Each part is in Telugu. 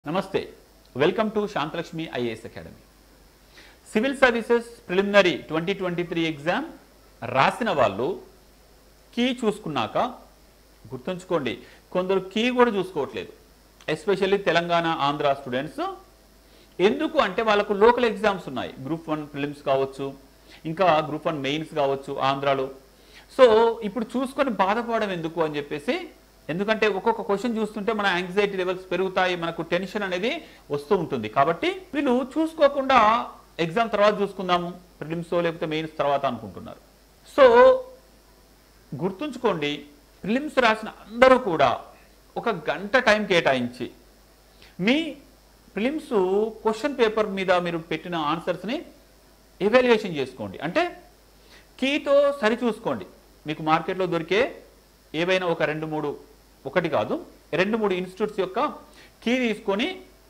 నమస్తే welcome to Shantalakshmi IAS academy civil services preliminary twenty twenty three exam రాసిన వాళ్ళు కీ చూసుకున్నాక గుర్తుంచుకోండి కొందరు కీ కూడా చూసుకోవట్లేదు ఎస్పెషల్లీ తెలంగాణ ఆంధ్ర స్టూడెంట్స్ ఎందుకు అంటే వాళ్ళకు లోకల్ ఎగ్జామ్స్ ఉన్నాయి గ్రూప్ వన్ ప్రిలిమ్స్ కావచ్చు ఇంకా గ్రూప్ వన్ మెయిన్స్ కావచ్చు ఆంధ్రాలో సో ఇప్పుడు చూసుకొని బాధపడడం ఎందుకు అని చెప్పేసి ఎందుకంటే ఒక్కొక్క క్వశ్చన్ చూస్తుంటే మన యాంగ్జైటీ లెవెల్స్ పెరుగుతాయి మనకు టెన్షన్ అనేది వస్తూ ఉంటుంది కాబట్టి వీళ్ళు చూసుకోకుండా ఎగ్జామ్ తర్వాత చూసుకుందాము ప్రిలిమ్స్ లేకపోతే మెయిన్స్ తర్వాత అనుకుంటున్నారు సో గుర్తుంచుకోండి ప్రిలిమ్స్ రాసిన అందరూ కూడా ఒక గంట టైం కేటాయించి మీ ప్రిలిమ్స్ క్వశ్చన్ పేపర్ మీద మీరు పెట్టిన ఆన్సర్స్ని ఎవాల్యుయేషన్ చేసుకోండి అంటే కీతో సరి చూసుకోండి మీకు మార్కెట్లో దొరికే ఏవైనా ఒక రెండు మూడు ఒకటి కాదు రెండు మూడు ఇన్స్టిట్యూట్స్ యొక్క కీ తీసుకొని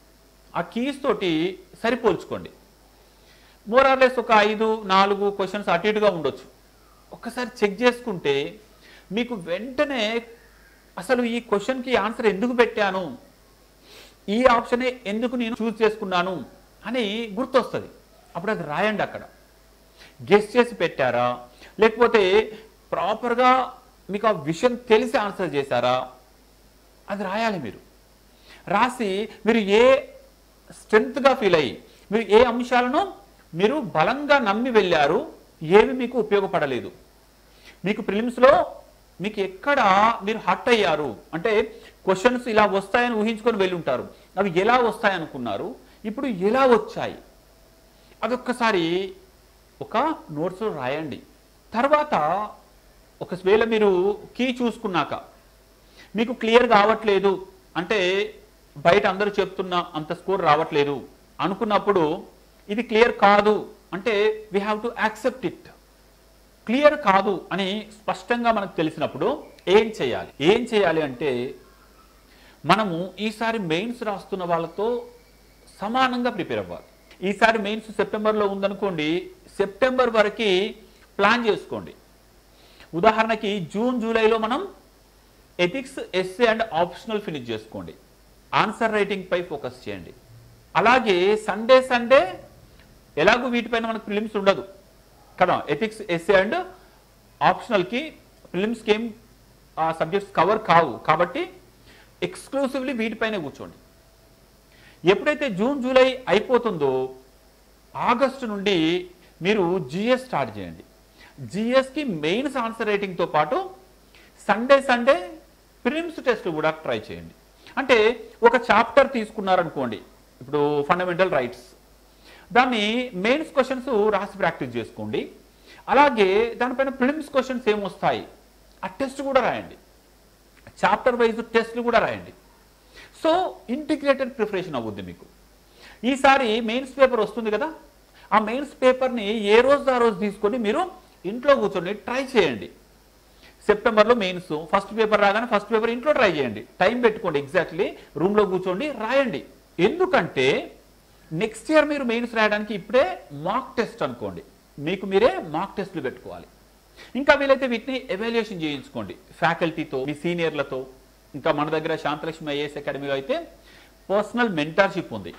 ఆ కీస్ తోటి సరిపోల్చుకోండి మోరార్లెస్ ఒక ఐదు నాలుగు క్వశ్చన్స్ అటు ఇటుగా ఉండొచ్చు ఒక్కసారి చెక్ చేసుకుంటే మీకు వెంటనే అసలు ఈ క్వశ్చన్కి ఆన్సర్ ఎందుకు పెట్టాను ఈ ఆప్షనే ఎందుకు నేను చూస్ చేసుకున్నాను అని గుర్తొస్తుంది అప్పుడు అది రాయండి అక్కడ గెస్ చేసి పెట్టారా లేకపోతే ప్రాపర్గా మీకు ఆ విషయం తెలిసి ఆన్సర్ చేశారా అది రాయాలి మీరు రాసి మీరు ఏ స్ట్రెంగ్త్గా ఫీల్ అయ్యి మీరు ఏ అంశాలను మీరు బలంగా నమ్మి వెళ్ళారు ఏవి మీకు ఉపయోగపడలేదు మీకు ప్రిలిమ్స్లో మీకు ఎక్కడ మీరు హట్ అయ్యారు అంటే క్వశ్చన్స్ ఇలా వస్తాయని ఊహించుకొని వెళ్ళి ఉంటారు అవి ఎలా వస్తాయనుకున్నారు ఇప్పుడు ఎలా వచ్చాయి అదొక్కసారి ఒక నోట్స్లో రాయండి తర్వాత ఒకవేళ మీరు కీ చూసుకున్నాక మీకు క్లియర్ కావట్లేదు అంటే బయట అందరూ చెప్తున్న అంత స్కోర్ రావట్లేదు అనుకున్నప్పుడు ఇది క్లియర్ కాదు అంటే we have to accept it clear కాదు అని స్పష్టంగా మనకు తెలిసినప్పుడు ఏం చేయాలి ఏం చేయాలి అంటే మనము ఈసారి మెయిన్స్ రాస్తున్న వాళ్ళతో సమానంగా ప్రిపేర్ అవ్వాలి ఈసారి మెయిన్స్ సెప్టెంబర్లో ఉందనుకోండి సెప్టెంబర్ వరకు ప్లాన్ చేసుకోండి ఉదాహరణకి జూన్ జూలైలో మనం ethics SA and optional finish చేసుకోండి ఆన్సర్ రైటింగ్ పై ఫోకస్ చేయండి అలాగే సండే సండే ఎలాగో వీటిపైన మనకు ప్రిలిమ్స్ ఉండదు కదా ఎథిక్స్ ఎస్ఏ అండ్ ఆప్షనల్కి ప్రిలిమ్స్కి ఏం ఆ సబ్జెక్ట్స్ కవర్ కావు కాబట్టి ఎక్స్క్లూసివ్లీ వీటిపైనే కూర్చోండి ఎప్పుడైతే జూన్ జూలై అయిపోతుందో ఆగస్టు నుండి మీరు జిఎస్ స్టార్ట్ చేయండి జిఎస్కి మెయిన్స్ ఆన్సర్ రేటింగ్తో పాటు సండే సండే ప్రిలిమ్స్ టెస్ట్ కూడా ట్రై చేయండి అంటే ఒక చాప్టర్ తీసుకున్నారనుకోండి ఇప్పుడు ఫండమెంటల్ రైట్స్ దాన్ని మెయిన్స్ క్వశ్చన్స్ రాసి ప్రాక్టీస్ చేసుకోండి అలాగే దానిపైన ప్రిలిమ్స్ క్వశ్చన్స్ ఏమొస్తాయి ఆ టెస్ట్ కూడా రాయండి చాప్టర్ వైజ్ టెస్ట్లు కూడా రాయండి సో ఇంటిగ్రేటెడ్ ప్రిపరేషన్ అవుద్ది మీకు ఈసారి మెయిన్స్ పేపర్ వస్తుంది కదా ఆ మెయిన్స్ పేపర్ని ఏ రోజు ఆ రోజు తీసుకొని మీరు ఇంట్లో కూర్చొని ట్రై చేయండి సెప్టెంబర్లో మెయిన్స్ ఫస్ట్ పేపర్ రాగానే ఫస్ట్ పేపర్ ఇంట్లో ట్రై చేయండి టైం పెట్టుకోండి ఎగ్జాక్ట్లీ రూమ్లో కూర్చోండి రాయండి ఎందుకంటే నెక్స్ట్ ఇయర్ మీరు మెయిన్స్ రాయడానికి ఇప్పుడే మాక్ టెస్ట్ అనుకోండి మీకు మీరే మాక్ టెస్ట్లు పెట్టుకోవాలి ఇంకా వీలైతే వీటిని ఎవాల్యుయేషన్ చేయించుకోండి ఫ్యాకల్టీతో మీ సీనియర్లతో ఇంకా మన దగ్గర శాంతలక్ష్మి ఐఏఎస్ అకాడమీలో అయితే పర్సనల్ మెంటర్షిప్ ఉంది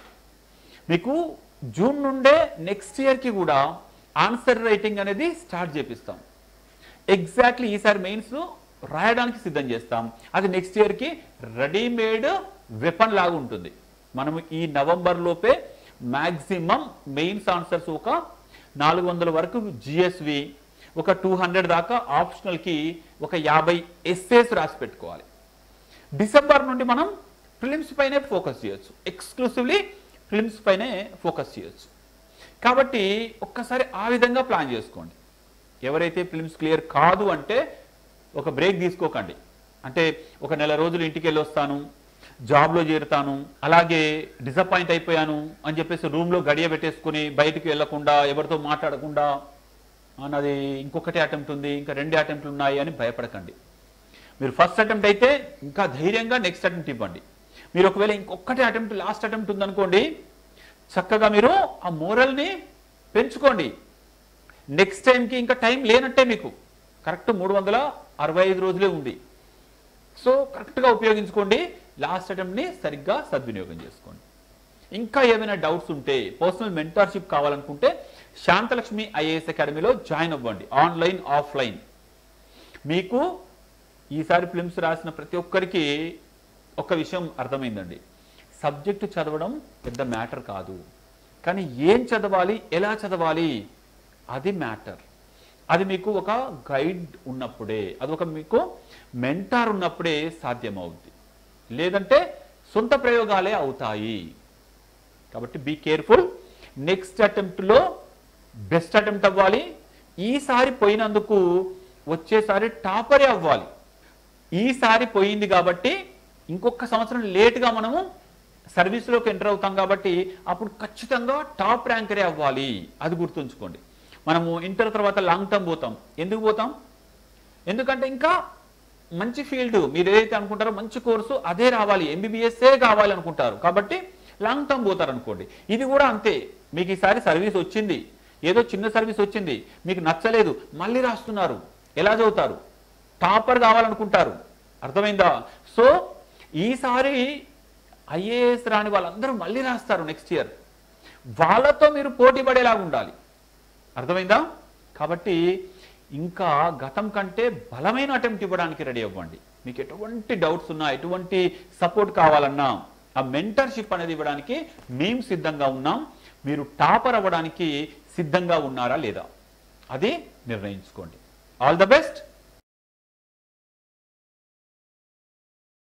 మీకు జూన్ నుండే నెక్స్ట్ ఇయర్కి కూడా ఆన్సర్ రైటింగ్ అనేది స్టార్ట్ చేపిస్తాం ఎగ్జాక్ట్లీ ఈసారి మెయిన్స్ రాయడానికి సిద్ధం చేస్తాం అది నెక్స్ట్ ఇయర్కి రెడీమేడ్ వెపన్ లాగా ఉంటుంది మనము ఈ నవంబర్ లోపే మ్యాక్సిమం మెయిన్స్ ఆన్సర్స్ ఒక నాలుగు వందల వరకు జిఎస్వి ఒక టూ హండ్రెడ్ దాకా ఆప్షనల్కి ఒక యాభై ఎస్ఏస్ రాసి పెట్టుకోవాలి డిసెంబర్ నుండి మనం ఫిలిమ్స్ పైనే ఫోకస్ చేయొచ్చు ఎక్స్క్లూసివ్లీ ఫిలిమ్స్ పైనే ఫోకస్ చేయొచ్చు కాబట్టి ఒక్కసారి ఆ విధంగా ప్లాన్ చేసుకోండి ఎవరైతే ఫిలిమ్స్ క్లియర్ కాదు అంటే ఒక బ్రేక్ తీసుకోకండి అంటే ఒక నెల రోజులు ఇంటికి వెళ్ళి వస్తాను జాబ్లో చేరుతాను అలాగే డిసప్పాయింట్ అయిపోయాను అని చెప్పేసి రూమ్లో గడియ పెట్టేసుకుని బయటికి వెళ్లకుండా ఎవరితో మాట్లాడకుండా "ఆ, నాది ఇంకొకటి అటెంప్ట్ ఉంది ఇంకా రెండు అటెంప్ట్లు ఉన్నాయి అని భయపడకండి మీరు ఫస్ట్ అటెంప్ట్ అయితే ఇంకా ధైర్యంగా నెక్స్ట్ అటెంప్ట్ ఇవ్వండి మీరు ఒకవేళ ఇంకొకటి అటెంప్ట్ లాస్ట్ అటెంప్ట్ ఉందనుకోండి చక్కగా మీరు ఆ మోరల్ని పెంచుకోండి నెక్స్ట్ టైంకి ఇంకా టైం లేనట్టే మీకు కరెక్ట్ మూడు వందల అరవై ఐదు రోజులే ఉంది సో కరెక్ట్గా ఉపయోగించుకోండి లాస్ట్ అటెంప్ట్ని సరిగ్గా సద్వినియోగం చేసుకోండి ఇంకా ఏమైనా డౌట్స్ ఉంటే పర్సనల్ మెంటర్షిప్ కావాలనుకుంటే శాంతలక్ష్మి ఐఏఎస్ అకాడమీలో జాయిన్ అవ్వండి ఆన్లైన్ ఆఫ్లైన్ మీకు ఈసారి ఫిలిమ్స్ రాసిన ప్రతి ఒక్కరికి ఒక విషయం అర్థమైందండి సబ్జెక్టు చదవడం పెద్ద మ్యాటర్ కాదు కానీ ఏం చదవాలి ఎలా చదవాలి అది మ్యాటర్ అది మీకు ఒక గైడ్ ఉన్నప్పుడే అది ఒక మీకు మెంటార్ ఉన్నప్పుడే సాధ్యమవుద్ది లేదంటే సొంత ప్రయోగాలే అవుతాయి కాబట్టి బీ కేర్ఫుల్ నెక్స్ట్ అటెంప్ట్లో బెస్ట్ అటెంప్ట్ అవ్వాలి ఈసారి పోయినందుకు వచ్చేసారి టాపరే అవ్వాలి ఈసారి పోయింది కాబట్టి ఇంకొక సంవత్సరం లేట్గా మనము సర్వీస్లోకి ఎంటర్ అవుతాం కాబట్టి అప్పుడు ఖచ్చితంగా టాప్ ర్యాంకరే అవ్వాలి అది గుర్తుంచుకోండి మనము ఇంటర్ తర్వాత లాంగ్ టర్మ్ పోతాం ఎందుకు పోతాం ఎందుకంటే ఇంకా మంచి ఫీల్డ్ మీరు ఏదైతే అనుకుంటారో మంచి కోర్సు అదే రావాలి ఎంబీబీఎస్ఏ కావాలి అనుకుంటారు కాబట్టి లాంగ్ టర్మ్ పోతారు అనుకోండి ఇది కూడా అంతే మీకు ఈసారి సర్వీస్ వచ్చింది ఏదో చిన్న సర్వీస్ వచ్చింది మీకు నచ్చలేదు మళ్ళీ రాస్తున్నారు ఎలా చదువుతారు టాపర్ కావాలనుకుంటారు అర్థమైందా సో ఈసారి ఐఏఎస్ రాని వాళ్ళందరూ మళ్ళీ రాస్తారు నెక్స్ట్ ఇయర్ వాళ్ళతో మీరు పోటీ పడేలాగా ఉండాలి అర్థమైందా కాబట్టి ఇంకా గతం కంటే బలమైన అటెంప్ట్ ఇవ్వడానికి రెడీ అవ్వండి మీకు ఎటువంటి డౌట్స్ ఉన్నా ఎటువంటి సపోర్ట్ కావాలన్నా ఆ మెంటర్షిప్ అనేది ఇవ్వడానికి మేము సిద్ధంగా ఉన్నాం మీరు టాపర్ అవ్వడానికి సిద్ధంగా ఉన్నారా లేదా అది నిర్ణయించుకోండి ఆల్ ద బెస్ట్